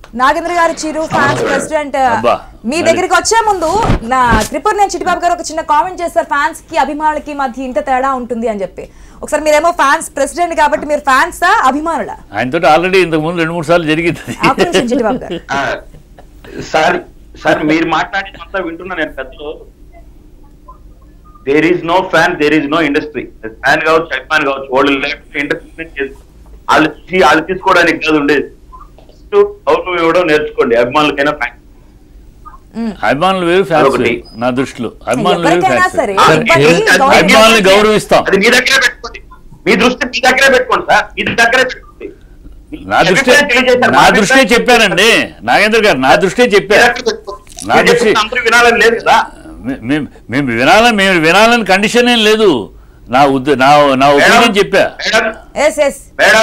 నాగేంద్ర గారు చిరు fans president అబ్బా. మీ దగ్గరికి వచ్చే ముందు నా త్రిపుర నేను చిట్టిబాబు గారు ఒక చిన్న కామెంట్ చేస్తారు ఫ్యాన్స్ కి అభిమానులకి మధ్య ఇంత తేడా ఉంటుంది అని చెప్పి ఒకసారి మీరేమో ఫ్యాన్స్ ప్రెసిడెంట్ కాబట్టి మీరు ఫ్యాన్స్ అభిమానుల ఆయనతో ఆల్రెడీ ఇంతకు ముందు రెండు మూడు సార్లు జరిగింది ఆ ఒక్క నిమిషం చిట్టిబాబు గారు ఆ, సార్ సార్ మీరు మాట్లాడినంతా వింటున్నా నేను పెద్దలు there is no fan there is no industry fan కావచ్చు అభిమాన్ కావచ్చు వాళ్ళు లేకపోతే ఇండస్ట్రీ వాళ్ళు తీసి వాళ్ళు తీసుకోవడానికి కాదు ఉండేది ఫస్ట్ గౌరవం ఇవ్వడం నేర్చుకోండి అభిమానులకైనా ఫ్యాన్ ఉమ్. అభిమానులు వేరు ఫ్యాన్స్ అదొకటి. వేరు నా దృష్టిలో అభిమానులు వేరు ఎవరికైనా ఫ్యాన్స్ సరే ఆ, ఇప్పటి ఏ- గౌరవం- అభిమానుల్ని గౌరవిస్తాం అది మీ దగ్గరే పెట్టుకోండి మీ దృష్టి మీ దగ్గరే పెట్టుకోండి సార్ మీ దగ్గరే పెట్టుకోండి నా దృష్టి అభిప్రాయం తెలియజేశారు. నా మా దృష్టే అభిప్రాయం చెప్పానండి నాగేంద్ర గారు నా దృష్టే మీ చెప్పారు దగ్గరే పెట్టుకోండి. నా మీరు దృష్టి- చెప్పింది అందరూ వినాలని లేదు కదా మే- మేము మేము వినాలని మేము వినాలని కండిషన్ ఏం లేదు నా ఉద్ద నా నా ఒపీనియన్ చెప్పా మేడం ఎస్ ఎస్ మేడం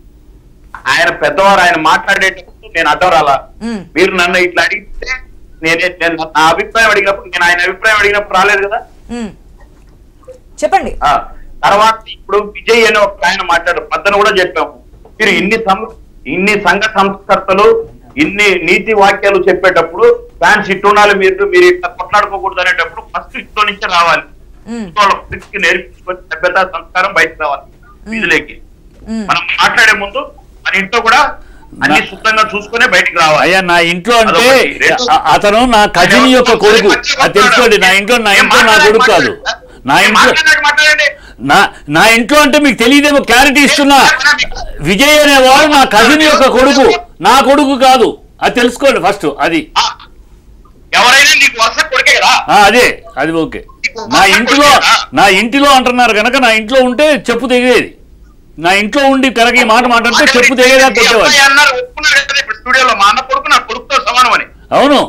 ఆయన పెద్దవారు ఆయన మాట్లాడేటప్పుడు నేను అడ్డం రాలా మ్మ్. మీరు నన్ను ఇట్లా అడిగితే నేనే నేను నా అభిప్రాయం అడిగినప్పుడు నేను ఆయన అభిప్రాయం అడిగినప్పుడు రాలేదు కదా ఉమ్. చెప్పండి ఆ తర్వాత ఇప్పుడు విజయ్ అనే ఒక ఆయన మాట్లాడారు పద్దను కూడా చెప్పాము మీరు ఇన్ని సం ఇన్ని సంఘ సంస్కర్తలు ఇన్ని నీతి వాక్యాలు చెప్పేటప్పుడు ఫ్యాన్స్ ఇట్టుండాలి మీరు మీరు ఇట్లా కొట్లాడుకోకూడదు అనేటప్పుడు ఫస్ట్ ఇంట్లో నుంచే రావాలి ఉమ్. ఇంట్లో వాళ్ళ పిల్లలకి నేర్పించుకొని సభ్యత సంస్కారం బయటకు రావాలి వీధులకి ఉమ్. మనం మాట్లాడే ముందు మన ఇంట్లో కూడా అన్ని శుద్ధంగా చూసుకునే బయటికి రావాలి అయ్యా నా ఇంట్లో అంటే అదొకటి. రెండు- అ- అతను నా కజిన్ యొక్క కొడుకు అది తెలుసుకోండి నా ఇంట్లో నా ఇంట్లో నా కొడుకు కాదు నా ఇంట్లో మాట్లాడండి, మాట్లాడండి నా నా ఇంట్లో అంటే మీకు తెలియదేమో క్లారిటీ ఇస్తున్నా విజయ్ అనేవాడు నా కజిన్ యొక్క కొడుకు నా కొడుకు కాదు అది తెలుసుకోండి ఫస్ట్ అది ఆ, ఎవరైనా నీకు వరుస కొడుకే కదా ఆ, అదే అది ఓకే నా ఇంటిలో నా ఇంటిలో అంటున్నారు కనుక నా ఇంట్లో ఉంటే చెప్పు తెగేది నా ఇంట్లో ఉండి కనుక ఈ మాట మాట్లాడితే చెప్పు తెగేదా మీ కొట్టేవాడు అబ్బాయి అన్నారు ఒప్పుకున్నారు కదా ఇప్పుడు స్టూడియోలో మా అన్న కొడుకు నా కొడుకుతో సమానం అని అవును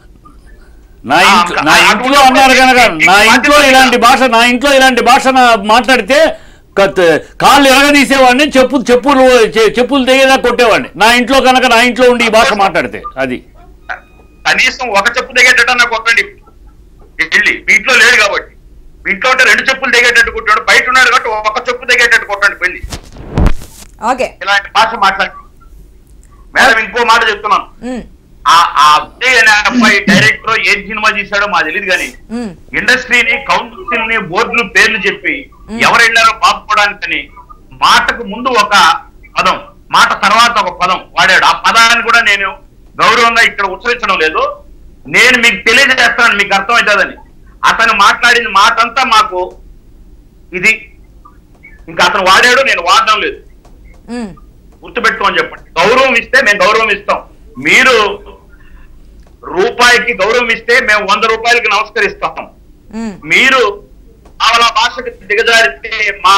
నా ఇంట్లో నా ఇంట్లో అన్నారు కనుక నా ఇంట్లో ఇలాంటి భాష నా ఇంట్లో ఇలాంటి భాష నా మాట్లాడితే కత్- కాళ్ళు ఎరగదీసేవాడిని చెప్పు చెప్పులు చె- చెప్పులు తెగేదా కొట్టేవాడిని నా ఇంట్లో కనుక నా ఇంట్లో ఉండి ఈ భాష మాట్లాడితే అది కనీసం ఒక చెప్పు దిగేటట్టు నాకు కొట్టండి వెళ్ళి మీ ఇంట్లో లేడు కాబట్టి మీ ఇంట్లో ఉంటే రెండు చెప్పులు దిగేటట్టు కొట్టాడు బయట ఉన్నాడు కాబట్టి ఒక చెప్పు దిగేటట్టు కొట్టండి వెళ్ళి ఓకే ఇలాంటి భాష మాట్లాడి మేడం ఇంకో మాట చెప్తున్నాను ఉమ్. ఆ ఆ అబ్బాయి అనే అబ్బాయి డైరెక్టర్ ఏం సినిమా తీశాడో మా తెలియదు కానీ ఉమ్. ఇండస్ట్రీని కౌన్సిల్ ని బోర్డులు పేర్లు చెప్పి ఎవరు వెళ్ళారో పాపుకోవడానికని మాటకు ముందు ఒక పదం మాట తర్వాత ఒక పదం వాడాడు ఆ పదాన్ని కూడా నేను గౌరవంగా ఇక్కడ ఉచ్చరించడం లేదు నేను మీకు తెలియజేస్తాను మీకు అర్థమవుతుందని అతను మాట్లాడిన మాట అంతా మాకు ఇది ఇంకా అతను వాడాడు నేను వాడడం లేదు ఉమ్. గుర్తుపెట్టుకోని చెప్పండి గౌరవం ఇస్తే మేము గౌరవం ఇస్తాం మీరు రూపాయికి గౌరవం ఇస్తే మేము వంద రూపాయలకి నమస్కరిస్తాం ఉమ్. మీరు ఆవల భాషకు దిగజారితే మా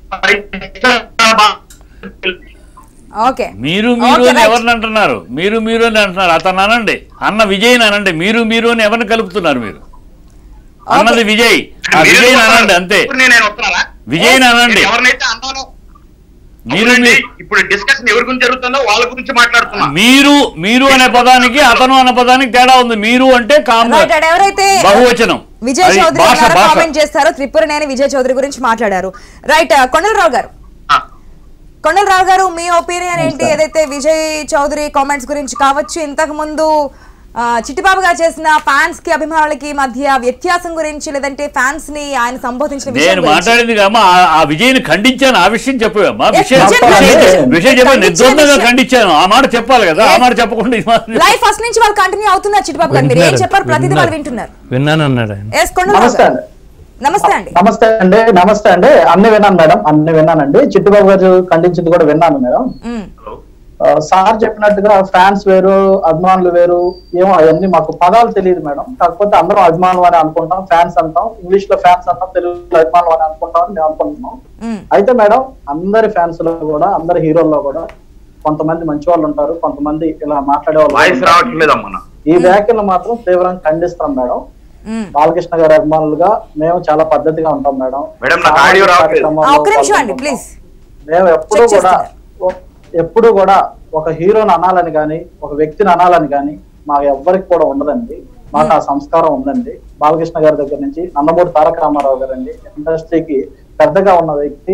ఓకే మీరు మీరు ఓకే, అని రైట్. ఎవరిని అంటున్నారు మీరు మీరు అని అంటున్నారు అతను అనండి అన్న విజయ్ అనండి మీరు మీరు అని ఎవరిని కలుపుతున్నారు మీరు అన్నది విజయ్ ఆ విజయ్ అనండి అంతే నేను వస్తున్నానా విజయ్ అనండి నేను ఎవరినైతే అన్నానో మీరు అవునండి, మీ- ఇప్పుడు డిస్కషన్ ఎవరి గురించి జరుగుతుందో వాళ్ళ గురించి మాట్లాడుతున్నా మీరు మీరు అనే పదానికి అతను అనే పదానికి తేడా ఉంది మీరు అంటే కామ రైట్ అండ్ ఎవరైతే బహువచనం విజయ్ అది చౌదరి భాష గారు భాష కామెంట్ చేస్తారో త్రిపురనేని విజయ్ చౌదరి గురించి మాట్లాడారు రైట్ కొండలరావు గారు ఆ, కొండలరావు గారు మీ ఒపీనియన్ ఏంటి ఏదైతే విజయ్ చౌదరి కామెంట్స్ గురించి కావచ్చు ఇంతకు ముందు ఆ, చిట్టిబాబు గారు చేసిన ఫ్యాన్స్ కి అభిమానులకి మధ్య వ్యత్యాసం గురించి లేదంటే ఫ్యాన్స్ ని ఆయన సంబోధించిన విషయం నేను గురించి. మాట్లాడింది కామా ఆ- ఆ విజయ్ని ఖండించాను ఆ విషయం చెప్పావమ్మా Yes, విషయం విజయ్ విషయం- ఖండించాను. విషయం చెప్పాను ఖండించే నిర్ద్వందంగా విషయం. ఖండించాను ఆ మాట చెప్పాలి కదా ఆ Yes. మాట చెప్పకుండా ఇది మాత్రం- లైఫ్ ఫస్ట్ నుంచి వాళ్ళు కంటిన్యూ అవుతున్నారు చిట్టిబాబు గారు మీరు ఏం వింటున్నారు, చెప్పారు ప్రతిదీ వాళ్ళు వింటున్నారు. వింటున్నారు విన్నాను అన్నాడు ఆయన ఎస్ కొండలరావు నమస్తే గారు అండి నమస్తే అండి నమస్తే అండి నమస్తే అండి అన్ని విన్నాను మేడం అన్ని విన్నానండి చిట్టుబాబు గారు ఖండించింది కూడా విన్నాను మేడం ఉమ్, ఆ, సార్ చెప్పినట్టుగా ఫ్యాన్స్ వేరు అభిమానులు వేరు ఏమో అవన్నీ మాకు పదాలు తెలియదు మేడం కాకపోతే అందరం అభిమానులు అని అనుకుంటాం ఫ్యాన్స్ అంటాం ఇంగ్లీష్ లో ఫ్యాన్స్ అంటాం తెలుగులో అభిమానులు అని అనుకుంటాం అని మేము అనుకుంటున్నాం ఉమ్, అయితే మేడం అందరి ఫ్యాన్స్ లో కూడా అందరి హీరోల్లో కూడా కొంతమంది మంచి వాళ్ళు ఉంటారు కొంతమంది ఇలా మాట్లాడే వాళ్ళు వాయిస్ ఉంటారు. రావట్లేదమ్మా నాకు. ఈ వ్యాఖ్యలు మాత్రం తీవ్రంగా ఖండిస్తాం మేడం ఉమ్. బాలకృష్ణ గారి అభిమానులుగా మేము చాలా పద్ధతిగా ఉంటాం మేడం మేడం, నాకు ఆడియో రావట్లేదు. కార్యక్రమాల్లో ఆ, ఒక్క నిమిషం అండి పాల్గొంటాం. ప్లీజ్ మేము ఎప్పుడు చెక్ కూడా చేస్తున్నారు. ఎప్పుడు కూడా ఒక హీరోని అనాలని కానీ ఒక వ్యక్తిని అనాలని కానీ మా ఎవ్వరికి కూడా ఉండదండి మాకు ఆ సంస్కారం ఉందండి బాలకృష్ణ గారి దగ్గర నుంచి నందమూరి తారక రామారావు గారండి ఇండస్ట్రీకి పెద్దగా ఉన్న వ్యక్తి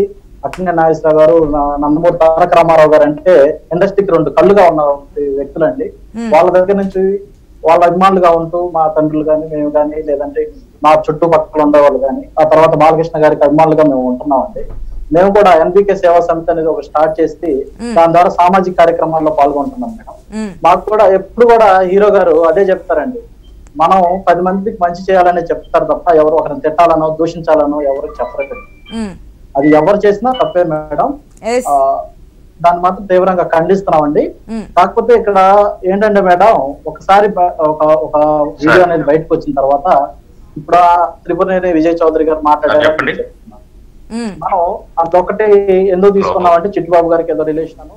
అక్కినే నాగేశ్వరరావు గారు న- నందమూరి తారక రామారావు గారు అంటే ఇండస్ట్రీకి రెండు కళ్ళుగా ఉన్న వ్యక్తులండి వాళ్ళ దగ్గర నుంచి వాళ్ళ అభిమానులుగా ఉంటూ మా తండ్రులు కానీ మేము కానీ లేదంటే మా చుట్టుపక్కల ఉండేవాళ్ళు కానీ ఆ తర్వాత బాలకృష్ణ గారికి అభిమానులుగా మేము ఉంటున్నామండి మేము కూడా ఎన్బికే సేవా సమితి అనేది ఒక స్టార్ట్ చేసి దాని ద్వారా సామాజిక కార్యక్రమాల్లో పాల్గొంటున్నాం మేడం మ్మ్. మాకు కూడా ఎప్పుడు కూడా హీరో గారు అదే చెప్తారండి మనం పది మందికి మంచి చేయాలనే చెప్తారు తప్ప ఎవరు ఒకరిని తిట్టాలనో దూషించాలనో ఎవరు చెప్పరండి మ్మ్. అది ఎవరు చేసినా తప్పే మేడం Yes. ఆ, దాన్ని మాత్రం తీవ్రంగా ఖండిస్తున్నామండి మ్మ్. కాకపోతే ఇక్కడ ఏంటంటే మేడం ఒకసారి బ- ఒక ఒక వీడియో అనేది బయటకు వచ్చిన తర్వాత ఇప్పుడు ఆ త్రిపురనేని విజయ్ చౌదరి గారు మాట్లాడారు చెప్పండి. మ్మ్. మనం అదొకటి ఎందుకు తీసుకున్నామంటే చిట్టుబాబు గారికి ఏదో రిలేషన్ అను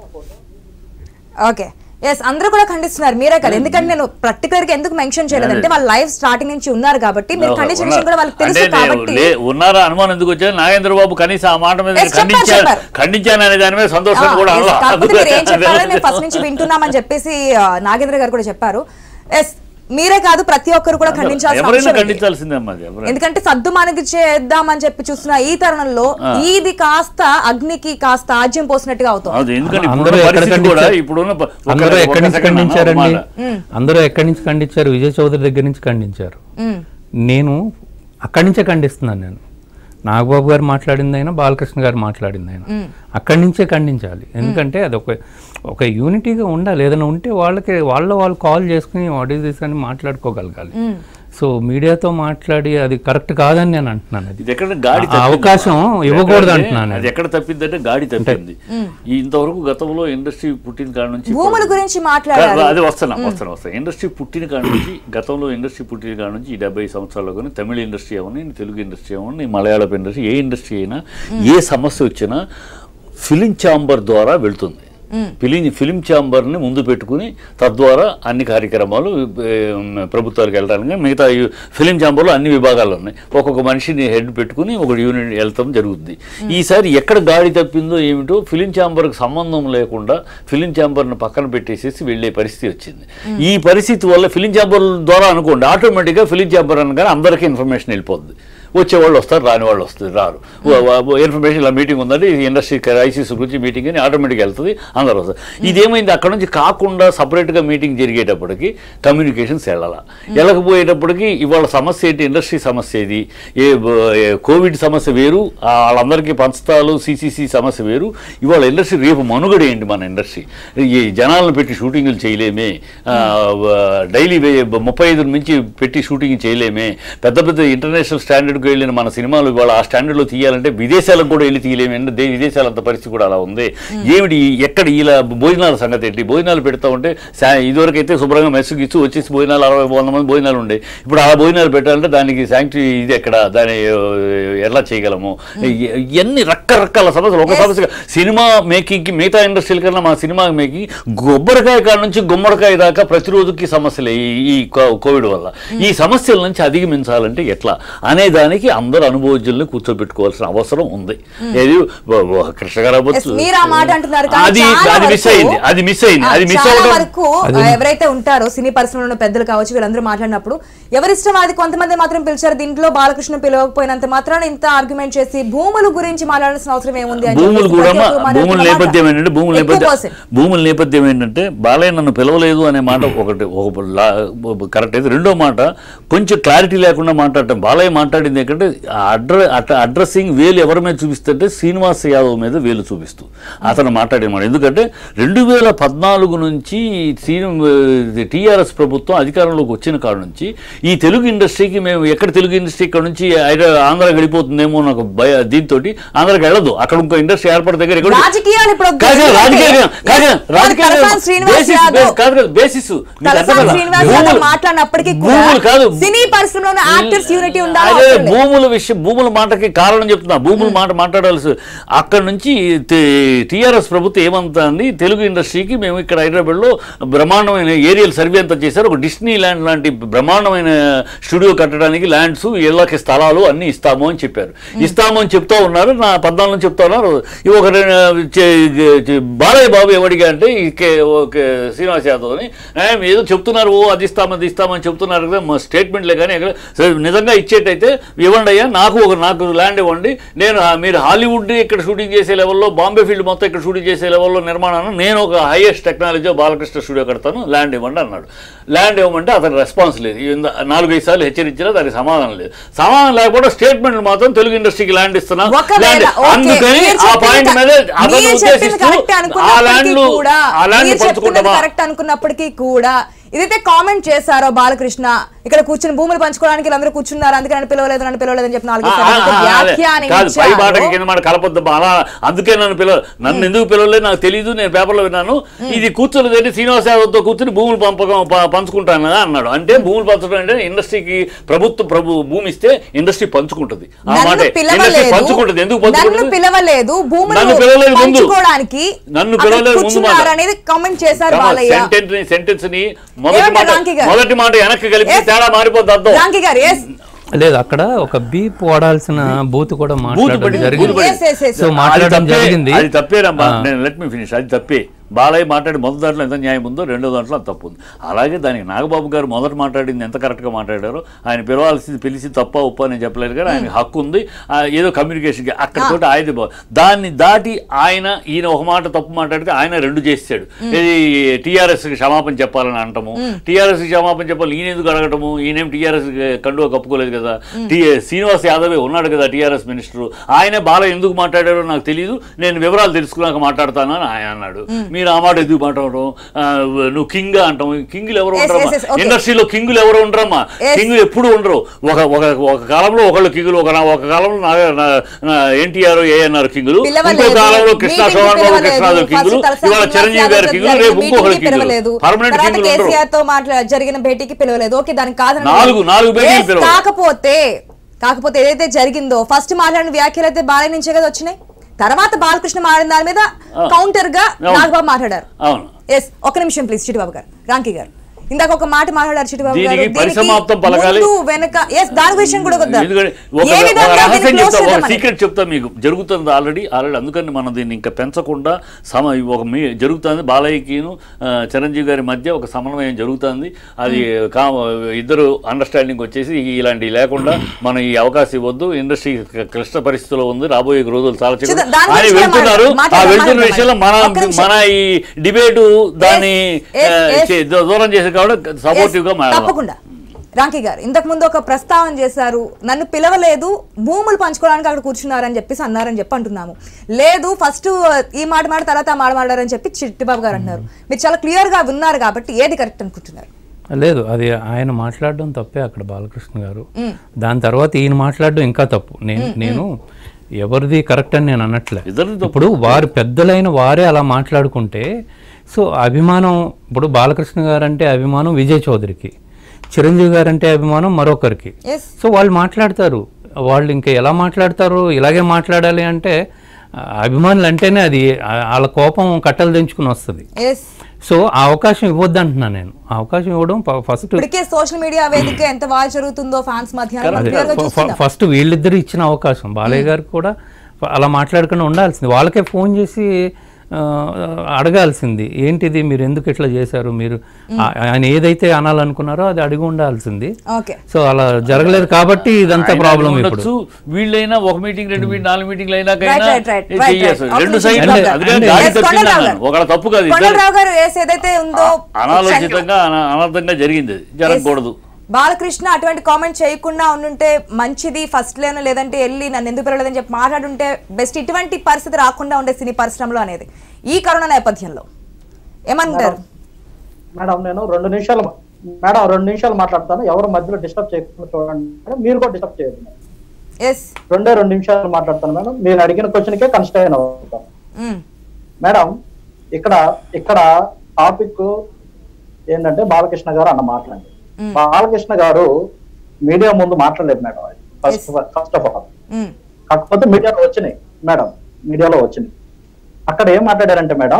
ఓకే ఎస్ అందరూ కూడా ఖండిస్తున్నారు మీరే కదా ఎందుకంటే నేను పర్టికులర్ గా ఎందుకు మెన్షన్ చేయలేదంటే వాళ్ళ లైవ్ స్టార్టింగ్ నుంచి ఉన్నారు కాబట్టి మీరు ఖండించిన విషయం కూడా వాళ్ళకి తెలుసు అంటే నేను కాబట్టి లే- ఉన్నారా అనుమానం ఎందుకు వచ్చారు నాగేంద్ర బాబు కనీసం ఆ మాట మీద Yes, చెప్పారు, ఖండించాను చెప్పారు. ఖండించాను అనే దాని మీద సంతోషం ఆ, కూడా yes, అనలా. కాకపోతే మీరు ఏం చెప్పారో మేము ఫస్ట్ నుంచి వింటున్నామని చెప్పేసి ఆ, నాగేంద్ర గారు కూడా చెప్పారు ఎస్ మీరే కాదు ప్రతి ఒక్కరు కూడా ఖండించాల్సిన ఎవరైనా అంశం ఇది. ఖండించాల్సిందే అమ్మా అది, ఎవరైనా. ఎందుకంటే సద్దు మనకి చేద్దామని చెప్పి చూస్తున్న ఈ తరుణంలో ఇది కాస్త అగ్నికి కాస్త ఆజ్యం పోసినట్టుగా అవుతుంది అది ఎందుకంటే అందరూ ఇప్పుడున్న ఎక్కడ పరిస్థితి కూడా ఖండించారు? ఇప్పుడున్న ప- ఒక- అందరూ ఒక ఎక్కడి నుంచి second అన్న, ఒక ఖండించారండి మాట. అందరూ ఎక్కడి నుంచి ఖండించారు విజయ్ చౌదరి దగ్గర నుంచి ఖండించారు మ్మ్. నేను అక్కడి నుంచే ఖండిస్తున్నాను నేను నాగబాబు గారు మాట్లాడింది అయినా బాలకృష్ణ గారు మాట్లాడింది అయినా అక్కడి నుంచే ఖండించాలి ఎందుకంటే అది ఒక ఒక యూనిటీగా ఉండాలి ఏదైనా ఉంటే వాళ్ళకి వాళ్ళ వాళ్ళు కాల్ చేసుకుని వాట్ ఈస్ దిస్ అని మాట్లాడుకోగలగాలి సో మీడియాతో మాట్లాడి అది కరెక్ట్ కాదని నేను అంటున్నాను అది ఇది ఎక్కడ గాడి ఆ తప్పింది. అవకాశం ఇవ్వకూడదు ఎక్కడ అంటున్నాను అంటే అది ఎక్కడ తప్పిందంటే గాడి తప్పింది ఈ ఇంతవరకు గతంలో ఇండస్ట్రీ పుట్టిన కాడ నుంచి భూముల ఇప్పుడు- గురించి మాట్లాడారు అది వస్తున్నా వస్తున్నా వస్తున్నా ఇండస్ట్రీ పుట్టిన కాడ నుంచి గతంలో ఇండస్ట్రీ పుట్టిన కాడ నుంచి ఈ డెబ్బై సంవత్సరాల్లో కానీ తమిళ ఇండస్ట్రీ అవని తెలుగు ఇండస్ట్రీ అవని మలయాళపు ఇండస్ట్రీ ఏ ఇండస్ట్రీ అయినా ఏ సమస్య వచ్చినా ఫిలిం ఛాంబర్ ద్వారా వెళ్తుంది ఫిలిం ఫిలిం ఛాంబర్ని ముందు పెట్టుకుని తద్వారా అన్ని కార్యక్రమాలు ఏ, ప్రభుత్వాలకు వెళ్ళడానికి మిగతా ఈ ఫిలిం ఛాంబర్లో అన్ని విభాగాలు ఉన్నాయి ఒక్కొక్క మనిషిని హెడ్ పెట్టుకుని ఒక యూనిట్ వెళ్తాం జరుగుతుంది ఈసారి ఎక్కడ గాడి తప్పిందో ఏమిటో ఫిలిం ఛాంబర్కి సంబంధం లేకుండా ఫిలిం ఛాంబర్ని పక్కన పెట్టేసేసి వెళ్ళే పరిస్థితి వచ్చింది ఈ పరిస్థితి వల్ల ఫిలిం ఛాంబర్ ద్వారా అనుకోండి ఆటోమేటిక్గా ఫిలిం ఛాంబర్ అనగానే అందరికీ ఇన్ఫర్మేషన్ వెళ్ళిపోద్ది వచ్చేవాళ్ళు వస్తారు రాని వాళ్ళు వస్తారు రారు ఇన్ఫర్మేషన్ ఇలా మీటింగ్ ఉందంటే ఇది ఇండస్ట్రీ క్రైసిస్ గురించి మీటింగ్ అని ఆటోమేటిక్గా వెళ్తుంది అందరూ వస్తారు ఇదేమైంది అక్కడ నుంచి కాకుండా సపరేట్గా మీటింగ్ జరిగేటప్పటికి కమ్యూనికేషన్స్ వెళ్ళాల వెళ్ళకపోయేటప్పటికి ఇవాళ సమస్య ఏంటి ఇండస్ట్రీ సమస్య ఇది ఏ బ- ఏ కోవిడ్ సమస్య వేరు ఆ వాళ్ళందరికీ పంచతాలు సిసిసి సమస్య వేరు ఇవాళ ఇండస్ట్రీ రేపు మనుగడ ఏంటి మన ఇండస్ట్రీ ఈ జనాలను పెట్టి షూటింగ్లు చేయలేమే ఆ, వ- డైలీ వే- ముప్పై ఐదు నుంచి పెట్టి షూటింగ్ చేయలేమే పెద్ద పెద్ద ఇంటర్నేషనల్ స్టాండర్డ్కి వెళ్ళిన మన సినిమాలు ఇవాళ ఆ స్టాండర్డ్లో తీయాలంటే విదేశాలకు కూడా వెళ్ళి తీయలేమే అంటే దే- విదేశాల అంత పరిస్థితి కూడా అలా ఉంది ఏమిటి ఈ- ఎక్కడ ఇలా భోజనాల సంగతి ఏంటి భోజనాలు పెడతా ఉంటే సా- ఇదివరకు అయితే శుభ్రంగా మెస్సు గిచ్చు వచ్చేసి భోజనాలు అరవై వంద మంది భోజనాలు ఉండే ఇప్పుడు ఆ భోజనాలు పెట్టాలంటే దానికి శాంక్చురీ ఇది ఎక్కడ దాన్ని ఆ, ఎలా చేయగలము ఇ- ఇవన్నీ రకరకాల సమస్యలు ఒక సమస్య సినిమా మేకింగ్కి మిగతా ఇండస్ట్రీల కన్నా మా సినిమా మేకింగ్ కొబ్బరికాయ కాడ నుంచి గుమ్మడికాయ దాకా ప్రతిరోజుకి సమస్యలే ఈ- ఈ కో- కోవిడ్ వల్ల ఈ సమస్యల నుంచి అధిగమించాలంటే ఎట్లా అనే దానికి అందరు అనుభవజ్ఞుల్ని కూర్చోబెట్టుకోవాల్సిన అవసరం ఉంది ఏది వ- వ- కృష్ణ గారు అవ్వచ్చు. Yes, మీరు ఆ మాట అంటున్నారు కానీ అది చాలా అది మిస్ వరకు- అయింది అది మిస్ అయింది ఆ, అది మిస్ చాలా అవ్వడం వరకు ఆ, ఎవరైతే ఉంటారో సినీ పరిశ్రమలో ఉన్న పెద్దలు కావచ్చు వీళ్ళందరూ మాట్లాడినప్పుడు ఎవరిష్టం అది కొంతమంది మాత్రం పిలిచారు దీంట్లో బాలకృష్ణ పిలవకపోయినంత మాత్రాన ఇంత ఆర్గ్యుమెంట్ చేసి భూముల గురించి మాట్లాడాల్సిన అవసరం ఏముంది అని భూములు చెప్పేసి కూడా ప్రతి ఒక్కరు భూముల మాట్లాడుతున్న నేపథ్యం మాట. ఏంటంటే భూముల ఎక్కువ నేపథ్యం percent. భూముల నేపథ్యం ఏంటంటే బాలయ్య నన్ను పిలవలేదు అనే మాట ఒకటి ఒక లా- కరెక్ట్ అయితే రెండో మాట కొంచెం క్లారిటీ లేకుండా మాట్లాడటం బాలయ్య మాట్లాడింది ఏంటంటే అడ్ర అట- అడ్రస్సింగ్ వేలు ఎవరి మీద చూపిస్తుంటే శ్రీనివాస్ యాదవ్ మీద వేలు చూపిస్తూ అతను మాట్లాడిన మాట ఎందుకంటే రెండు వేల పద్నాలుగు నుంచి టీఆర్ఎస్ ప్రభుత్వం అధికారంలోకి వచ్చిన కాడ నుంచి ఈ తెలుగు ఇండస్ట్రీకి మేము ఎక్కడ తెలుగు ఇండస్ట్రీ ఇక్కడ నుంచి హైదరా- ఆంధ్రాకి వెళ్ళిపోతుందేమో నాకు భయ దీంతో ఆంధ్రాకి వెళ్ళదు అక్కడ ఇంకో ఇండస్ట్రీ ఏర్పడిన దగ్గర ఎక్కడ రాజకీయాలు ఇప్పుడు కాదు కాదు, రాజకీయాలు కాదు, కాదు, రాజకీయాలు తలసాని శ్రీనివాస్ బేసిస్ యాదవ్ బేస్- కాదు కాదు, బేసిస్ మీకు అర్థం తలసాని కాదా? శ్రీనివాస్ యాదవ్ భూములు- మాట్లాడినప్పటికీ భూములు కూడా కాదు సినీ పరిశ్రమలో యాక్టర్స్ యూనిటీ ఉండాలి అదే అవసరం లేదు. భూముల విషయం భూముల మాటకి కారణం చెప్తున్నా భూముల మాట మాట్లాడాల్సి అక్కడ నుంచి టీఆర్ఎస్ ప్రభుత్వం ఏమంటుంది తెలుగు ఇండస్ట్రీకి మేము ఇక్కడ హైదరాబాద్లో బ్రహ్మాండమైన ఏరియల్ సర్వే అంతా చేశారు ఒక డిస్నీ ల్యాండ్ లాంటి బ్రహ్మాండమైన స్టూడియో కట్టడానికి ల్యాండ్స్ ఇళ్ళకి స్థలాలు అన్ని ఇస్తాము అని చెప్పారు ఇస్తాము అని చెప్తా ఉన్నారు నా పద్నాలుగు నుంచి చెప్తా ఉన్నారు ఇవి ఒక రెండు- చే- చే- బాలయ్య బాబు ఎవడిగా అంటే ఈ కే- ఒక శ్రీనివాస్ యాదవ్ అని "ఏ, ఏదో చెప్తున్నారు ఓ అది ఇస్తాం అది ఇస్తామని చెప్తున్నారు కదా మా స్టేట్మెంట్లే కానీ ఎక్కడ సరే, నిజంగా ఇచ్చేటైతే ఇవ్వండి అయ్యా నాకు ఒక నాకు ల్యాండ్ ఇవ్వండి నేను ఆ, మీరు హాలీవుడ్ ఇక్కడ షూటింగ్ చేసే లెవెల్లో బాంబే ఫీల్డ్ మొత్తం ఇక్కడ షూటింగ్ చేసే లెవెల్లో నిర్మాణాన్ని నేను ఒక హైయెస్ట్ టెక్నాలజీ బాలకృష్ణ స్టూడియో కడతాను ల్యాండ్ ఇవ్వండి అన్నాడు ల్యాండ్ ఇవ్వమంటే అతని రెస్పాన్స్ లేదు ఇంద- నాలుగైదు సార్లు హెచ్చరించినా దానికి సమాధానం లేదు సమాధానం లేకపోతే స్టేట్మెంట్ మాత్రం తెలుగు ఇండస్ట్రీకి ల్యాండ్ ఇస్తున్నా ఒకవేళ ల్యాండ్ ఓకే, అందుకని మీరు ఆ చెప్పింది పాయింట్ క- మీద అతను మీరు చెప్పింది ఉద్దేశిస్తూ కరెక్ట్ ఆ అనుకున్నప్పటికీ ల్యాండ్లు కూడా ఆ ల్యాండ్ మీరు చెప్తున్నది పంచుకుంటామా కరెక్ట్ అనుకున్నప్పటికీ కూడా ఇదైతే కామెంట్ చేశారో బాలకృష్ణ ఇక్కడ కూర్చుని భూములు పంచుకోవడానికి వీళ్ళందరూ కూర్చున్నారు అందుకే నన్ను పిలవలేదు నన్ను పిలవలేదు అని చెప్పి నాలుగు ఆ, సార్లు ఆ, ఆ, అదే. వ్యాఖ్యానం కాదు పై ఇచ్చారు. మాటకి కింద మాట కలపొద్దు అలా అందుకే నన్ను పిలవ నన్ను ఎందుకు పిలవలేదు నాకు తెలియదు నేను పేపర్లో విన్నాను ఇది కూర్చొని ఏంటి శ్రీనివాస యాదవ్తో కూర్చుని భూములు పంపకం ప- పంచుకుంటాను కదా అన్నాడు అంటే భూములు పంచడం అంటే ఇండస్ట్రీకి ప్రభుత్వం ప్రభు భూమి ఇస్తే ఇండస్ట్రీ పంచుకుంటది ఆ నన్ను మాట ఇండస్ట్రీ పిలవలేదు పంచుకుంటది ఎందుకు నన్ను పంచుకుంటది పిలవలేదు భూములు నన్ను పిలవలేదు ముందు. పంచుకోవడానికి నన్ను అక్కడ పిలవలేదు ముందు మాట. కూర్చున్నారు అనేది కామెంట్ చేశారు బాలయ్య సెంటెన్స్ ని సెంటెన్స్ ని మొదటి ఏమంటారు మాట రాంకి గారు? మొదటి మాట వెనక్కి కలిపి Yes. తేడా మారిపోద్ది అర్థం రాంకి గారు ఎస్ లేదు అక్కడ ఒక బీప్ వాడాల్సిన బూత్ కూడా మాట్లాడడం పడింది, జరిగింది booth Yes, yes, yes. So అది మాట్లాడడం తప్పే, జరిగింది అది తప్పేనమ్మా ఆ. నేను లెట్ మీ ఫినిష్ అది తప్పే బాలయ్య మాట్లాడి మొదటి దాంట్లో ఎంత న్యాయం ఉందో రెండో దాంట్లో అంత తప్పు ఉంది అలాగే దానికి నాగబాబు గారు మొదట మాట్లాడింది ఎంత కరెక్ట్గా మాట్లాడారో ఆయన పిలవాల్సింది పిలిచి తప్ప ఉప్ప అని చెప్పలేదు కానీ ఆయన హక్కు ఉంది ఆ, ఏదో కమ్యూనికేషన్కి అక్కడితో ఆయన బా- దాన్ని దాటి ఆయన ఈయన ఒక మాట తప్పు మాట్లాడితే ఆయన రెండు చేసాడు ఇది టీఆర్ఎస్ క్షమాపణ చెప్పాలని అంటాము టీఆర్ఎస్ క్షమాపణ చెప్పాలి ఈయన ఎందుకు అడగటము ఈయనేం టీఆర్ఎస్ కండువా కప్పుకోలేదు కదా టీ శ్రీనివాస్ యాదవే ఉన్నాడు కదా టీఆర్ఎస్ మినిస్టర్ ఆయనే బాల ఎందుకు మాట్లాడారో నాకు తెలియదు నేను వివరాలు తెలుసుకున్నాక మాట్లాడతాను అని ఆయన అన్నాడు మీరు ఆ మాట ఎందుకు మాట్లాడటం ఆ, నువ్వు కింగ్ అంటాం కింగులు ఎవరు Yes, ఉండరమ్మా yes, yes, okay. ఇండస్ట్రీలో కింగులు ఎవరు ఉండరమ్మా Yes. కింగులు ఎప్పుడు ఉండరు ఒక ఒక ఒక కాలంలో ఒకళ్ళు కింగులు ఒక ఒక కాలంలో ఎన్టీఆర్ ఏఎన్ఆర్ కింగులు పిలవలేదు. ఇంకో కాలంలో కృష్ణ మీటింగ్కి సోమవారం పిలవలేదు. కృష్ణరాజు ఫస్ట్ కింగులు తలసాని ఇవాళ చిరంజీవి గారి శ్రీనివాస్ కింగులు యాదవ్ రేపు మీటింగ్కి ఇంకొకరు కింగులు పిలవలేదు. పర్మనెంట్ తర్వాత కింగులు ఉండరు కేసీఆర్ తో మాట్లా జరిగిన భేటీకి పిలవలేదు ఓకే దానికి కాదని నాలుగు- నాలుగు భేటీలు Yes, పిలవలేదు. కాకపోతే కాకపోతే ఏదైతే జరిగిందో ఫస్ట్ మాట్లాడిన వ్యాఖ్యలు అయితే బాలయ్య నుంచే కదా వచ్చినాయి తర్వాత బాలకృష్ణ మాట్లాడిన దాని మీద కౌంటర్ గా అవును. నాగబాబు మాట్లాడారు అవును ఎస్ ఒక నిమిషం ప్లీజ్ చిటిబాబు గారు రాంకి గారు ఇందాక ఒక మాట మాట్లాడారు చిటిబాబు గారు దీనికి పరిసమాప్తం పలకాలి. ముందు వెనక ఎస్ దాని విషయం కూడా వద్దాం. ఎందుకంటే ఒక ఏ ఒక విధంగా రహస్యం దీన్ని close చెప్తా ఒక చేద్దామని. సీక్రెట్ చెప్తా మీకు జరుగుతుంది ఆల్రెడీ ఆల్రెడీ అందుకని మనం దీన్ని ఇంకా పెంచకుండా సమ ఒక మీ జరుగుతుంది బాలయ్యకిను ఆ, చిరంజీవి గారి మధ్య ఒక సమన్వయం జరుగుతుంది అది కా ఇద్దరు అండర్స్టాండింగ్ వచ్చేసి ఇలాంటివి లేకుండా మనం ఈ అవకాశం ఇవ్వద్దు ఇండస్ట్రీ క్లిష్ట పరిస్థితిలో ఉంది రాబోయే రోజులు చాలా చిన్న చూద్దాం, దాని ఆయన గురించి కూడా వెళ్తున్నారు ఆ మాట్లాడదాం, వెళ్తున్న మాట్లాడదాం. విషయంలో మన ఒక్క నిమిషం. మన ఈ డిబేటు దాన్ని yes, ఆ, yes. చే- దూరం చేసి కాబట్టి సపోర్టివ్ గా Yes, మాట్లాడదాం తప్పకుండా రాంకి గారు ఇంతకు ముందు ఒక ప్రస్తావన చేశారు నన్ను పిలవలేదు భూములు పంచుకోవడానికి అక్కడ కూర్చున్నారని చెప్పేసి అన్నారని చెప్పి అంటున్నాము లేదు ఫస్ట్ ఈ మాట మాట తర్వాత ఆ మాట మాట్లాడారని చెప్పి చిట్టిబాబు గారు అంటున్నారు మీరు చాలా క్లియర్ గా విన్నారు కాబట్టి ఏది కరెక్ట్ అనుకుంటున్నారు లేదు అది ఆయన మాట్లాడడం తప్పే అక్కడ బాలకృష్ణ గారు దాని తర్వాత ఈయన మాట్లాడడం ఇంకా తప్పు నేను నేను ఎవరిది కరెక్ట్ అని నేను అనట్లే ఇద్దరిది తప్పు. ఇప్పుడు వారు పెద్దలైన వారే అలా మాట్లాడుకుంటే సో అభిమానం ఇప్పుడు బాలకృష్ణ గారు అంటే అభిమానం విజయ్ చౌదరికి చిరంజీవి గారు అంటే అభిమానం మరొకరికి ఎస్ సో వాళ్ళు మాట్లాడతారు వాళ్ళు ఇంకా ఎలా మాట్లాడతారు ఇలాగే మాట్లాడాలి అంటే ఆ, అభిమానులు అంటేనే అది ఆ, వాళ్ళ కోపం కట్టలు దించుకుని వస్తుంది ఎస్ సో ఆ అవకాశం ఇవ్వద్దు అంటున్నా నేను ఆ అవకాశం ఇవ్వడం ఫస్ట్ ఇప్పటికే సోషల్ మీడియా వేదిక ఎంత బాగా జరుగుతుందో ఫ్యాన్స్ మధ్య మనం అదే, clear గా ఫ- ఫ- చూస్తున్నాం. ఫస్ట్ వీళ్ళిద్దరు ఇచ్చిన అవకాశం బాలయ్య గారికి కూడా ఫ- అలా మాట్లాడకుండా ఉండాల్సింది వాళ్ళకే ఫోన్ చేసి ఆ, అడగాల్సింది ఏంటిది మీరు ఎందుకు ఇట్లా చేశారు మీరు ఆ- ఆయన ఏదైతే అనాలనుకున్నారో అది అడిగి ఉండాల్సింది ఓకే సో అలా జరగలేదు కాబట్టి ఇదంతా ఆయన ప్రాబ్లం అది ఇప్పుడు ఉండొచ్చు. వీళ్ళైనా ఒక మీటింగ్ రెండు మీటింగ్ నాలుగు మీటింగ్లు అయినాక Right, right, right, right, చెయ్యాలి right. రెండు Okay, సైడ్లు అంటే- అందుకే అంటే- గాడి Yes, తప్పింది కొండలరావు అన్నాను. గారు. ఒకళ్ళ తప్పు కాదు ఇద్దరు కొండలరావు గారు ఏస్ ఏదైతే ఉందో అనాలోచితంగా అన- అనర్థంగా జరిగింది అది. జరగకూడదు బాలకృష్ణ అటువంటి కామెంట్ చేయకుండా ఉండుంటే మంచిది ఫస్ట్ లేను లేదంటే వెళ్ళి నన్ను ఎందుకు పిలవలేదని చెప్పి మాట్లాడుంటే బెస్ట్ ఇటువంటి పరిస్థితి రాకుండా ఉండే సినీ పరిశ్రమలో అనేది ఈ కరోనా నేపథ్యంలో ఏమంటారు మేడం నేను రెండు నిమిషాలు మేడం రెండు నిమిషాలు మాట్లాడతాను ఎవరు మధ్యలో డిస్టర్బ్ చేయకుండా చూడండి మేడం మీరు కూడా డిస్టర్బ్ చేయదు మేడం. ఎస్ రెండే రెండు నిమిషాలు మాట్లాడతాను మేడం మీరు అడిగిన క్వశ్చన్కే కన్స్టైన్ అవుతాను మేడం ఇక్కడ ఇక్కడ టాపిక్ ఏంటంటే బాలకృష్ణ గారు అన్న మాట్లాడండి బాలకృష్ణ గారు మీడియా ముందు మాట్లాడలేదు madam first first of all కాకపోతే మీడియాలో వచ్చినాయి మేడం మీడియాలో వచ్చినాయి అక్కడ ఏం మాట్లాడారంటే మేడం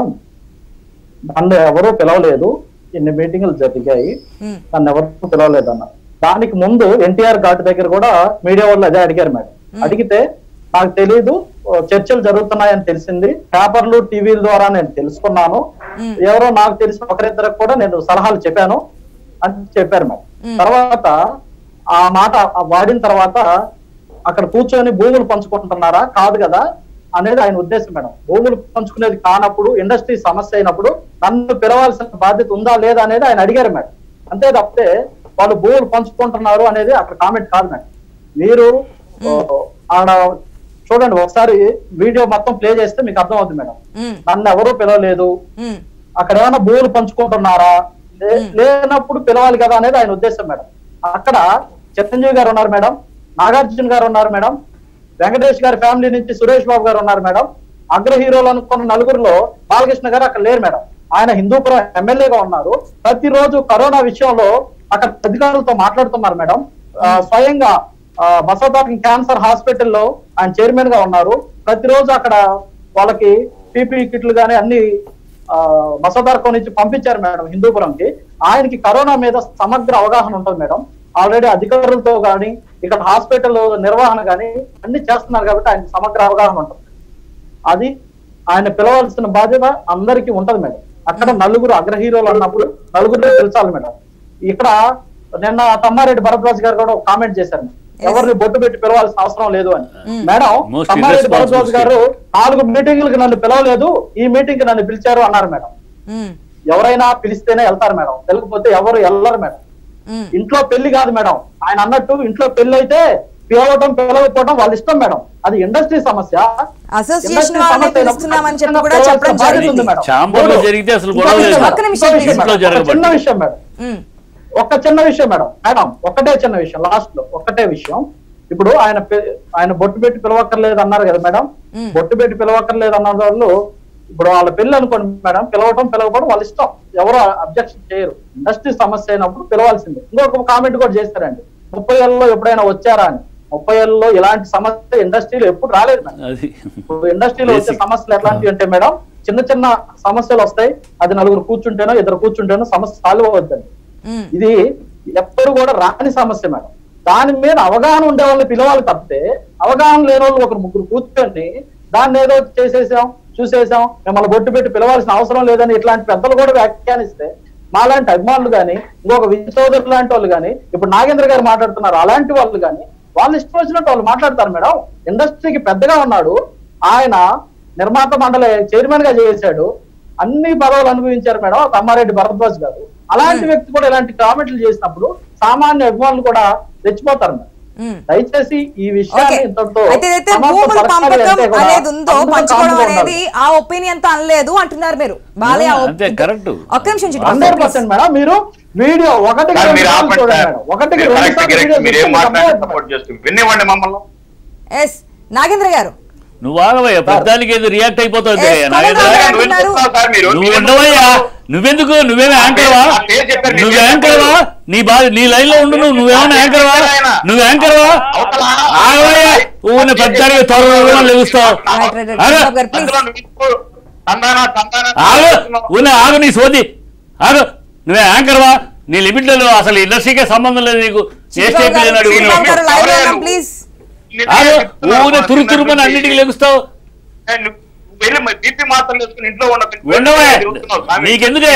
నన్ను ఎవరూ పిలవలేదు ఇన్ని మీటింగ్లు జరిగాయి నన్ను ఎవరు పిలవలేదు అన్న దానికి ముందు ఎన్టీఆర్ ఘాట్ దగ్గర కూడా మీడియా వాళ్ళు అదే అడిగారు మేడం అడిగితే నాకు తెలియదు ఓ, చర్చలు జరుగుతున్నాయని తెలిసింది పేపర్లు టీవీల ద్వారా నేను తెలుసుకున్నాను ఎవరో నాకు తెలిసిన ఒకరిద్దరికి కూడా నేను సలహాలు చెప్పాను అని చెప్పారు మేడం తర్వాత ఆ మాట ఆ వాడిన తర్వాత అక్కడ కూర్చొని భూములు పంచుకుంటున్నారా కాదు కదా అనేది ఆయన ఉద్దేశం మేడం భూములు పంచుకునేది కానప్పుడు ఇండస్ట్రీ సమస్య అయినప్పుడు నన్ను పిలవాల్సిన బాధ్యత ఉందా లేదా అనేది ఆయన అడిగారు మేడం అంతే తప్పితే వాళ్ళు భూములు పంచుకుంటున్నారు అనేది అక్కడ కామెంట్ కాదు మేడం మీరు ఓ, ఆడ చూడండి ఒకసారి వీడియో మొత్తం ప్లే చేస్తే మీకు అర్థం అవుతుంది మేడం ఉమ్, నన్ను ఎవరూ పిలవలేదు ఉమ్, అక్కడ ఏమైనా భూములు పంచుకుంటున్నారా లే- లేనప్పుడు పిలవాలి కదా అనేది ఆయన ఉద్దేశం మేడం అక్కడ చిరంజీవి గారు ఉన్నారు మేడం నాగార్జున గారు ఉన్నారు మేడం వెంకటేష్ గారి ఫ్యామిలీ నుంచి సురేష్ బాబు గారు ఉన్నారు మేడం అగ్ర హీరోలు అనుకున్న నలుగురిలో బాలకృష్ణ గారు అక్కడ లేరు మేడం ఆయన హిందూపురం ఎమ్మెల్యేగా ఉన్నారు ప్రతిరోజు కరోనా విషయంలో అక్కడ అధికారులతో మాట్లాడుతున్నారు మేడం ఆ, స్వయంగా బసవతారం క్యాన్సర్ హాస్పిటల్లో ఆయన చైర్మన్ గా ఉన్నారు ప్రతిరోజు అక్కడ వాళ్ళకి పీపీ కిట్లు గానీ అన్ని బసవతారకం నుంచి పంపించారు మేడం హిందూపురంకి ఆయనకి కరోనా మీద సమగ్ర అవగాహన ఉంటుంది మేడం ఆల్రెడీ అధికారులతో గాని ఇక్కడ హాస్పిటల్ నిర్వహణ గాని అన్ని చేస్తున్నారు కాబట్టి ఆయనకి సమగ్ర అవగాహన ఉంటుంది అది ఆయన పిలవాల్సిన బాధ్యత అందరికీ ఉంటది మేడం అక్కడ నలుగురు అగ్ర హీరోలు అన్నప్పుడు నలుగురిని పిలిచాలి మేడం ఇక్కడ నిన్న తమ్మారెడ్డి భరద్వాజ్ గారు కూడా కామెంట్ చేశారు మేడం. ఎవరిని బొట్టు పెట్టి పిలవాల్సిన అవసరం లేదు అని madam Most Tammareddy irresponsible Bharadwaj గారు నాలుగు మీటింగ్లకు నన్ను పిలవలేదు ఈ మీటింగ్ కి నన్ను పిలిచారు అన్నారు మేడం ఉమ్, ఎవరైనా పిలిస్తేనే వెళ్తారు మేడం తెలియకపోతే ఎవరు వెళ్ళరు మేడం ఉమ్. ఇంట్లో పెళ్లి కాదు మేడం ఆయన అన్నట్టు ఇంట్లో పెళ్లి అయితే పిలవటం పిలవకపోవడం వాళ్ళ ఇష్టం మేడం అది ఇండస్ట్రీ సమస్య అసోసియేషన్ ఇండస్ట్రీ వాళ్ళని సమస్య పిలుస్తున్నామని చెప్పి అయినప్పుడు కూడా చెప్పడం పిలవాల్సిన బాధ్యత జరిగింది ఉంది మేడం. ఛాంబర్లో మూడు. జరిగితే అసలు ఇంకో గొడవ విషయం లేదు. మేడం. ఒక్క నిమిషం, ఇంకో please. విషయం ఇంట్లో మేడం. ఒక జరగబట్టి. చిన్న విషయం మేడం ఉమ్, ఒక్క చిన్న విషయం మేడం మేడం ఒక్కటే చిన్న విషయం లాస్ట్ లో ఒక్కటే విషయం ఇప్పుడు ఆయన పే- ఆయన బొట్టు పెట్టి పిలవక్కర్లేదు అన్నారు కదా మేడం మ్మ్. బొట్టు పెట్టి పిలవక్కర్లేదు అన్న వాళ్ళు ఇప్పుడు వాళ్ళ పెళ్లి అనుకోండి మేడం పిలవటం పిలవకపోవడం వాళ్ళ ఇష్టం ఎవరు అబ్జెక్షన్ చేయరు ఇండస్ట్రీ సమస్య అయినప్పుడు పిలవాల్సిందే ఇంకొక కామెంట్ కూడా చేస్తారండి ముప్పై ఏళ్ళలో ఎప్పుడైనా వచ్చారా అని ముప్పై ఏళ్ళలో ఇలాంటి సమస్య ఇండస్ట్రీలో ఎప్పుడు రాలేదు మేడం అది ఇప్పుడు ఇండస్ట్రీలో వచ్చే Basic. సమస్యలు ఎట్లాంటివి అంటే మేడం చిన్న చిన్న సమస్యలు వస్తాయి అది నలుగురు కూర్చుంటేనో ఇద్దరు కూర్చుంటేనో సమస్య సాల్వ్ అవుద్దండి ఉమ్, ఇది ఎప్పుడు కూడా రాని సమస్య మేడం దాని మీద అవగాహన ఉండే వాళ్ళని పిలవాలి తప్పితే అవగాహన లేని వాళ్ళు ఒకరు ముగ్గురు కూర్చొని దాన్ని ఏదో చేసేసాం చూసేసాం మిమ్మల్ని బొట్టు పెట్టి పిలవాల్సిన అవసరం లేదని ఇట్లాంటి పెద్దలు కూడా వ్యాఖ్యానిస్తే మాలాంటి అభిమానులు కానీ ఇంకొక విజయ చౌదరి లాంటి వాళ్ళు కానీ ఇప్పుడు నాగేంద్ర గారు మాట్లాడుతున్నారు అలాంటి వాళ్ళు కానీ వాళ్ళు ఇష్టం వచ్చినట్టు వాళ్ళు మాట్లాడతారు మేడం ఇండస్ట్రీకి పెద్దగా ఉన్నాడు ఆయన నిర్మాత మండలి చైర్మన్ గా చేశాడు అన్ని పదవులు అనుభవించారు మేడం తమ్మారెడ్డి భరద్వాజ్ గారు అలాంటి వ్యక్తి కూడా ఇలాంటి కామెంట్లు చేసినప్పుడు సామాన్య అభిమానులు కూడా రెచ్చిపోతారు మేడం ఉమ్. దయచేసి ఈ విషయాన్ని ఓకే. ఇంతటితో అయితే ఏదైతే సమాప్త భూముల పరచాలి పంపకం అంటే కూడా అనేది ఉందో అందరూ పంచుకోవడం కామ్గా అనేది ఉండాలి. ఆ ఒపీనియన్ తో అనలేదు అంటున్నారు మీరు బాలే ఆ అంతే, ఒప్- correct. ఒక్క నిమిషం Chitti hundred Babu, percent madam మీరు వీడియో ఒకటికి సార్ రెండు మీరు సార్లు ఆపండి చూడండి సార్ మేడం ఒకటికి మీరు రెండు correct, సార్లు correct. వీడియో మీరు ఏం చూస్తే మాట్లాడితే అర్థమవుతుంది. సపోర్ట్ చేస్తుంది వినివ్వండి మమ్మల్ని ఎస్ నాగేంద్ర గారు నువ్వు ఆగవయ్యా పెద్దానికి ఏదో రియాక్ట్ అయిపోతుంది ఏ, నాగేంద్ర కొనగా నువ్వు ఎందుకు అంటున్నారు. చెప్తావు సార్ మీరు? నువ్వు మీరు ఉండవయ్యా నువ్వెందుకు నువ్వేమే యాంకర్వా ఆ పేరు చెప్పారు, మీరు నువ్వు చెప్పారు. యాంకర్వా నీ బా నీ లైన్ లో ఉండు నువ్వు నువ్వేమన్నా యాంకర్వా నువ్వు యాంకర్వా అవతల ఆగవయ్యా ఊరిని పెద్దానికి త్వరగా లెగుస్తావు రైట్, రైట్, రైట్. ఆగు. చిట్టి బాబు గారు ప్లీజ్ అందులో నువ్వు తందానా తందానా ఆగు ఉన్న ఆగు నీ సోది ఆగు నువ్వే యాంకర్వా నీ లిమిట్లలో అసలు ఇండస్ట్రీకే సంబంధం లేదు నీకు ఏ చిట్టి బాబు స్టేట్ గారు, అడుగు చిట్టి బాబు గారు లైవ్ లో ఉన్నాం ప్లీజ్ ఆగు ఊరిని తురు తురుమని అన్నిటికీ లెగుస్తావు వెళ్ళి బీపీ మాత్రం వేసుకుని ఇంట్లో ఉన్న ఉండవే నీకెందుకే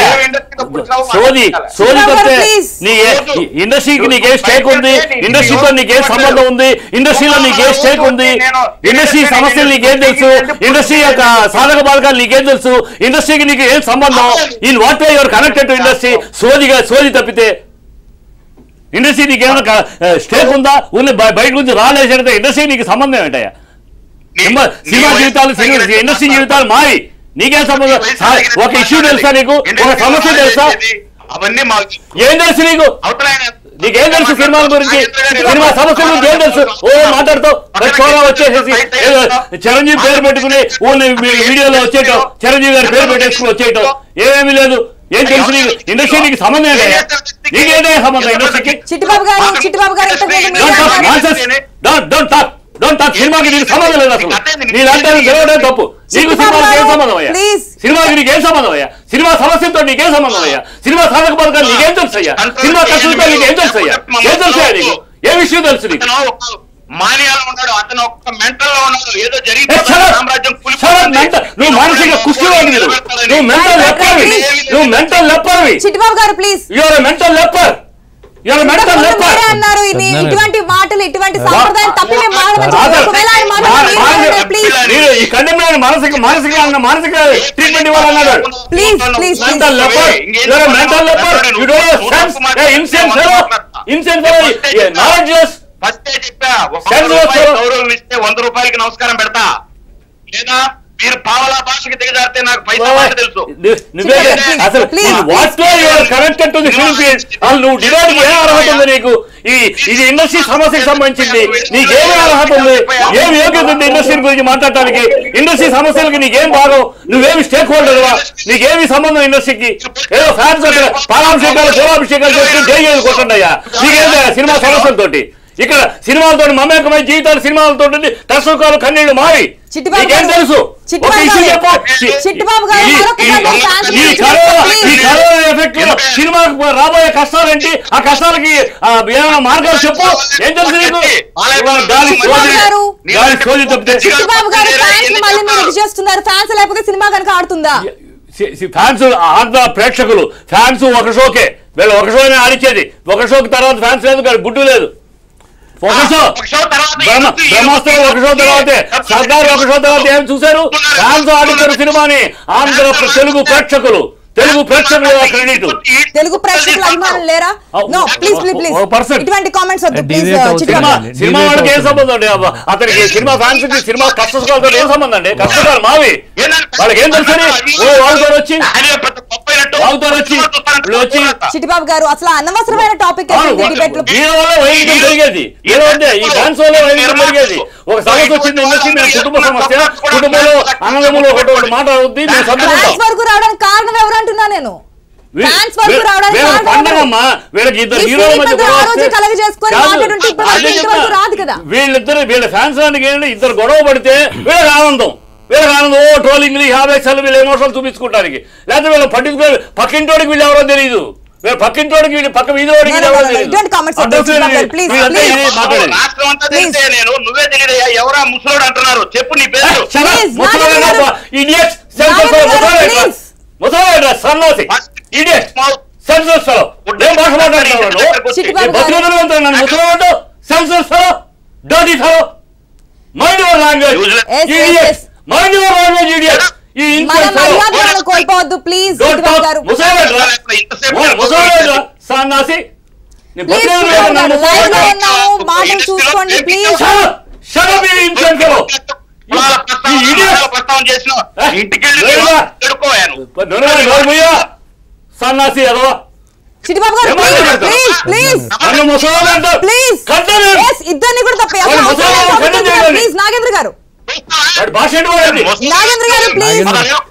సోది సోది చిట్టి బాబు తప్పితే గారు, please. నీ ఏ- ఇండస్ట్రీకి నీకే స్టేక్ ఉంది ఇండస్ట్రీతో నీకే సంబంధం ఉంది ఇండస్ట్రీలో నీకే స్టేక్ ఉంది ఇండస్ట్రీ సమస్యలు నీకేం తెలుసు ఇండస్ట్రీ యొక్క సాధక బాధకాలు నీకేం తెలుసు ఇండస్ట్రీకి నీకు ఏం సంబంధం in what way your connected to industry సోదిగా సోది తప్పితే ఇండస్ట్రీ నీకేమైనా స్టేక్ ఉందా ఊళ్ళో బయట నుంచి రాలేసేటంటే ఇండస్ట్రీ నీకు సంబంధం ఏంటయ్యా సినిమా సినిమా జీవితాలు సినిమా ఇండస్ట్రీ జీవితాలు మారి నీకేం సంబంధం సా- ఒక ఇష్యూ తెలుసా నీకు ఒక సమస్య తెలుసా అవన్నీ మాకు ఏం తెలుసు నీకు అవతల నీకేం తెలుసు సినిమాల గురించి సినిమా సమస్యల గురించి ఏం తెలుసు ఓ మాట్లాడుతావు చోరా వచ్చేసేసి ఏదో చిరంజీవి పేరు పెట్టుకుని ఊళ్ళో వీడియోలో వచ్చేయటం చిరంజీవి గారి పేరు పెట్టేసుకుని వచ్చేయటం ఏమీ లేదు ఏం తెలుసు నీకు ఇండస్ట్రీ నీకు సంబంధం ఏంటయ్యా నీకేంటే సంబంధం ఇండస్ట్రీకి చిట్టిబాబు గారు చిట్టిబాబు గారు ఇంతకు ముందు మీరు డోంట్ టాక్ అన్నారు. Nonsense don't don't talk don't talk సినిమాకి నీకు సంబంధం లేదు అసలు నీ లాంటి గెలవడం తప్పు నీకు సినిమాకి ఏం సంబంధం అయ్యా Please. సినిమాకి నీకు ఏం సంబంధం అయ్యా సినిమా సమస్యతో నీకేం సంబంధం అయ్యా సినిమా సాధక పథకాలు నీకేం తెలుసు అయ్యా సినిమా ఖర్చులతో నీకేం తెలుసు అయ్యా ఏం తెలుసు అయ్యా నీకు ఏ విషయం తెలుసు నీకు అతను ఒక మానియాలో ఉన్నాడు అతను ఒక మెంటల్ లో ఉన్నాడు ఏదో ఏ, జరిగిపోతుంది shut up. సామ్రాజ్యం Shut up, mental. నువ్వు మానసిక కుష్టివాడివి నువ్వు నువ్వు మెంటల్ లెప్పర్వి నువ్వు మెంటల్ లెప్పర్వి చిట్టిబాబు గారు please your mental leper You're a mental ఇంతకుముందు leper. మీరే అన్నారు ఇది పెద్దనే. ఇటువంటి మాటలు ఇటువంటి సాంప్రదాయం తప్పి మేము మాట్లాడమని చెప్పారు. ఒకవేళ ఆయన మాట్లాడితే మీరు మాట్లాడండి, ప్లీజ్ మీరు ఈ కండెమ్మైన మానసిక మానసిక మానసిక ట్రీట్మెంట్ ఇవ్వాలన్నాడు Please, please, please. mental leper you're a mental leper you don't have sense hey insane fellow insane fellow yeah, knowledgeless first చెప్పా ఒక చంద్ర రూపాయి గారు. గౌరవం ఇస్తే వంద రూపాయలకి నమస్కారం పెడతా లేదా మీరు పావలా భాషకి దిగజారితే నాకు పైసా మాట తెలుసు నువ్వు- నువ్వే Please, అసలు please. What your connected to the film field అసలు నువ్వు డివైడ్ ఏ అర్హత ఉంది నీకు ఈ ఇది ఇండస్ట్రీ సమస్యకి సంబంధించింది నీకేమి అర్హత ఉంది ఏమి యోగ్యత ఉంది ఇండస్ట్రీ గురించి మాట్లాడటానికి ఇండస్ట్రీ సమస్యలకి నీకేం భాగం నువ్వేమి స్టేక్ హోల్డర్వా నీకేమి సంబంధం ఇండస్ట్రీకి ఏదో ఫ్యాన్స్ అక్కడ పాలాభిషేకాలు పూలాభిషేకాలు చేసుకుని జై కొట్టండియ్యా నీకేం సినిమా సమస్యలతోటి ఇక్కడ సినిమాలతో మమేకమై జీవితాలు సినిమాలతో కష్టసుఖాలు కన్నీళ్లు మారి చిట్టిబాబు నీకేం గారు, తెలుసు చిట్టిబాబు ఒక ఇష్యూ గారు, చెప్పు చిట్టిబాబు గారు, ఈ- మరొక ఈ- గంట ఫ్యాన్స్ ఈ గురించి కరోనా please. ఈ కరోనా ఎఫెక్ట్ లో సినిమాకు రాబోయే కష్టాలేంటి ఆ కష్టాలకి ఆ, ఏమైనా మార్గాలు చెప్పు ఏం తెలుసు నీకు ఏమైనా గాలి చిట్టిబాబు సోది గారు. గాలి సోది తప్పితే చిట్టిబాబు గారు ఫ్యాన్స్ ని మళ్ళీ మీరు ఇది చేస్తున్నారు ఫ్యాన్స్ లేకపోతే సినిమా కనుక ఆడుతుందా ఫ్యాన్స్ ఆంధ్ర ప్రేక్షకులు ఫ్యాన్స్ ఒక షోకే వీళ్ళు ఒక షోనే ఆడిచ్చేది ఒక షోకి తర్వాత ఫ్యాన్స్ లేదు కానీ గుడ్డు లేదు ఒక షో ఒక షో తర్వాత బ్రహ్మ ఈ- బ్రహ్మాస్త్రం ఒక షో తర్వాతే సర్దార్ ఒక షో తర్వాత ఏం చూశారు ఫ్యాన్స్ ఆడిచ్చారు సినిమాని ఆంధ్ర ప్ర- తెలుగు ప్రేక్షకులు తెలుగు ప్రేక్షకులు క్రెడిట్ తెలుగు ప్రేక్షకుల అభిమానులు లేరా నో ప్లీజ్ ప్లీజ్ ప్లీజ్ ఓ person. ఇటువంటి కామెంట్స్ వద్దు ప్లీజ్ Deviate అవుతుంది. చిట్టిబాబు సినిమా అవుతుంది. సినిమా Deviate వాళ్ళకి ఏం అవుతుంది. సంబంధం అండి అబ్బా, అతనికి సినిమా ఫ్యాన్స్ కి సినిమా కష్టసుఖాలతో ఏం సంబంధం అండి కష్టసుఖాలు మావి వాళ్ళకి ఏం తెలుసని ఓ వాళ్ళతో వచ్చి వాళ్ళతో వచ్చి వీళ్ళు వచ్చి చిట్టిబాబు గారు అసలు అనవసరమైన టాపిక్ డిబేట్ లో వీళ్ళ వల్ల వైవిధ్యం జరిగేది వీళ్ళ వల్లే ఈ ఫ్యాన్స్ వల్ల వైవిధ్యం జరిగేది ఒక సమస్య వచ్చింది ఇండస్ట్రీ మీద కుటుంబ సమస్య కుటుంబంలో అన్నదమ్ములు ఒకటి ఒకటి మాట అవుద్ది మేము సర్దుకుంటాం ఫ్యాన్స్ వరకు రావడానికి కారణం ఎవరు అంటున్నా నేను ఫ్యాన్స్ వరకు రావడానికి వీళ్ళ కారణం పండగమ్మా వీళ్ళకి ఇద్దరు ఈ హీరోల మధ్య సినీ గొడవ పెద్దలు ఆ రోజే వస్తే- కలగజేసుకొని కాదు, మాట్లాడుంటే ఇప్పుడు అదే వరకు ఇంతవరకు చెప్తా. రాదు కదా. వీళ్ళిద్దరు వీళ్ళ ఫ్యాన్స్ ఏంటంటే ఇద్దరు గొడవ పడితే వీళ్ళకి ఆనందం వీళ్ళకి ఆనందం ఓ ట్రోలింగ్లు ఈ ఆవేశాలు వీళ్ళ ఎమోషన్లు చూపించుకోవడానికి లేకపోతే వీళ్ళు పట్టించుకో పక్కింటోడికి వీళ్ళు ఎవరో తెలియదు వీళ్ళ పక్కింటోడికి వీళ్ళు పక్క వీధివాడికి No, వీళ్ళు no, ఎవరో no, no, తెలియదు ఇటువంటి comments వద్దు, అడ్రస్ చిన్నబాబు లేదు. గారు, please, వీళ్ళంతా please. ఇది మాట్లాడేది రాష్ట్రం అంతా తెలిసే నేను నువ్వే తెలియదయ్యా ఎవరా ముసలోడు అంటున్నారు చెప్పు నీ పేరు Please, నాగేంద్ర గారు. ఇడియట్స్ నాగేంద్ర గారు, please. ముసలాడు సన్నాసి ఇడియట్ సెన్సస్ ఫెలో ఏం భాష మాట్లాడుతున్నావు చిట్టిబాబు గారు. బతుకులు నన్ను ముసలాడు senseless fellow dirty fellow mind your language Useless. Yes, yes, idiot yes. Mind your language idiot ఈ మన ఇన్సల్ట్ ఫెలో మర్యాదలను కోల్పోవద్దు ప్లీజ్ చిట్టిబాబు గారు ముసలాడు సన్నాసి నీ ప్లీజ్ బతుకులు చిట్టిబాబు నన్ను గారు లైవ్ లో ముసలాడు ఉన్నాము మాటలు చూసుకోండి ప్లీజ్ షట్ అప్ ఈ ఇన్సల్ట్ ఫెలో ప్రస్తావన చేసిన ఇంటికి లేదురా. వెళ్ళిపోయాను సన్నాసి ఎదవా చిట్టిబాబు గారు ఏమో ప్లీజ్ మాట్లాడతావు? ప్లీజ్ ప్లీజ్ నన్ను ముసలాడు అంటావు. ప్లీజ్ కట్టలేదు. ఇద్దరిని కూడా తప్పే వాళ్ళు ముసలాళ్ళు ఖండం చేయాలి. ప్లీజ్ నాగేంద్ర గారు వాడి భాష ఏంటి వాడండి నాగేంద్ర గారు ప్లీజ్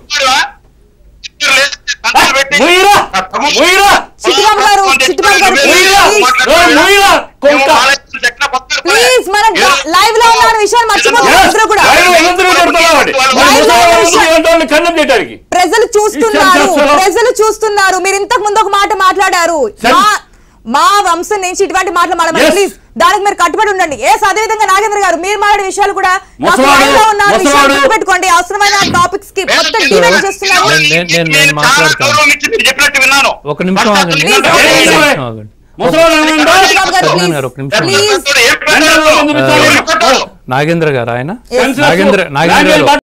ముయ్యరా ముయ్యరా చిట్టిబాబు గారు, చిట్టిబాబు గారు, ముయ్యరా please. ముయ్యరా కొంక ప్లీజ్ మనం లైవ్ లో ఉన్న విషయాలు మర్చిపోతాం అందరూ కూడా ఖండం చేయడానికి ప్రజలు చూస్తున్నారు చేస్తున్నారు. ప్రజలు చూస్తున్నారు మీరు ఇంతకు ముందు ఒక మాట మాట్లాడారు సరే. మా మా వంశం నుంచి ఇటువంటి మాటలు మాట్లాడారు Yes. ప్లీజ్ దానికి మీరు కట్టుబడి ఉండండి ఏ అదే విధంగా నాగేంద్ర గారు మీరు మాట్లాడే విషయాలు కూడా కాస్త ముసలాడు, live లో ఉన్న విషయాలు ముసలాడు. గుర్తుపెట్టుకోండి అవసరమైన టాపిక్స్ కి మొత్తం డిబేట్ చేస్తున్నారు నేను- నేను- నేను- నేను మాట్లాడతాను. చెప్పినట్టు విన్నాను ఒక నిమిషం ఆగండి Please, ఒక please. నిమిషం ఆగండి ముసలాడు ఏమన్నా? చిట్టిబాబు గారు సత్యనారాయణ గారు, ఒక నిమిషం. ప్లీజ్ వెంటనే ఎందుకు ఇస్తాడు? నాగేంద్ర గారు ఆయన Yes. Senseless Nagendra Nagendra language గారు